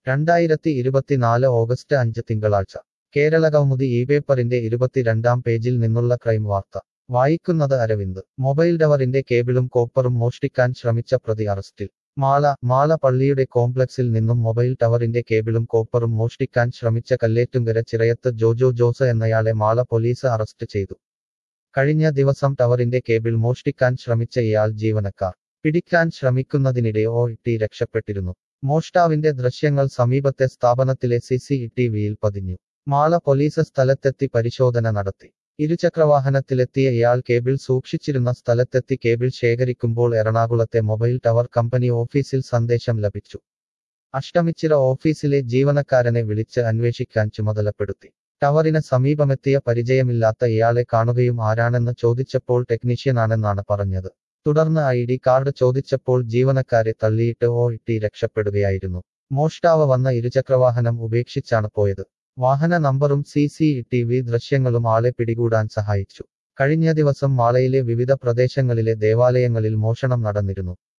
രണ്ടായിരത്തി ഇരുപത്തിനാല് ഓഗസ്റ്റ് അഞ്ച് തിങ്കളാഴ്ച കേരളകൗമുദി ഈ പേപ്പറിന്റെ ഇരുപത്തിരണ്ടാം പേജിൽ നിന്നുള്ള ക്രൈം വാർത്ത വായിക്കുന്നത് അരവിന്ദ് മൊബൈൽ ടവറിന്റെ കേബിളും കോപ്പറും മോഷ്ടിക്കാൻ ശ്രമിച്ച പ്രതി അറസ്റ്റിൽ മാള മാള പള്ളിയുടെ കോംപ്ലക്സിൽ നിന്നും മൊബൈൽ ടവറിന്റെ കേബിളും കോപ്പറും മോഷ്ടിക്കാൻ ശ്രമിച്ച കല്ലേറ്റുങ്കര ചിറയത്ത് ജോജോ ജോസ് എന്നയാളെ മാള പോലീസ് അറസ്റ്റ് ചെയ്തു കഴിഞ്ഞ ദിവസം ടവറിന്റെ കേബിൾ മോഷ്ടിക്കാൻ ശ്രമിച്ച ഇയാൾ ജീവനക്കാർ പിടിക്കാൻ ശ്രമിക്കുന്നതിനിടെ ഓ ഇട്ടി രക്ഷപ്പെട്ടിരുന്നു മോഷ്ടാവിന്റെ ദൃശ്യങ്ങൾ സമീപത്തെ സ്ഥാപനത്തിലെ സി സി ടി വിയിൽ പതിഞ്ഞു മാള പോലീസ് സ്ഥലത്തെത്തി പരിശോധന നടത്തി ഇരുചക്രവാഹനത്തിലെത്തിയ ഇയാൾ കേബിൾ സൂക്ഷിച്ചിരുന്ന സ്ഥലത്തെത്തി കേബിൾ ശേഖരിക്കുമ്പോൾ എറണാകുളത്തെ മൊബൈൽ ടവർ കമ്പനി ഓഫീസിൽ സന്ദേശം ലഭിച്ചു അഷ്ടമിച്ചിറ ഓഫീസിലെ ജീവനക്കാരനെ വിളിച്ച് അന്വേഷിക്കാൻ ചുമതലപ്പെടുത്തി ടവറിന് സമീപമെത്തിയ പരിചയമില്ലാത്ത ഇയാളെ കാണുകയും ആരാണെന്ന് ചോദിച്ചപ്പോൾ ടെക്നീഷ്യനാണെന്നാണ് പറഞ്ഞത് തുടർന്ന് ഐ ഡി കാർഡ് ചോദിച്ചപ്പോൾ ജീവനക്കാരെ തള്ളിയിട്ട് ഓ ഇട്ടി രക്ഷപ്പെടുകയായിരുന്നു മോഷ്ടാവ് വന്ന ഇരുചക്രവാഹനം ഉപേക്ഷിച്ചാണ് പോയത് വാഹന നമ്പറും സി സി ടി വി ദൃശ്യങ്ങളും ആളെ പിടികൂടാൻ സഹായിച്ചു കഴിഞ്ഞ ദിവസം മാളയിലെ വിവിധ പ്രദേശങ്ങളിലെ ദേവാലയങ്ങളിൽ മോഷണം നടന്നിരുന്നു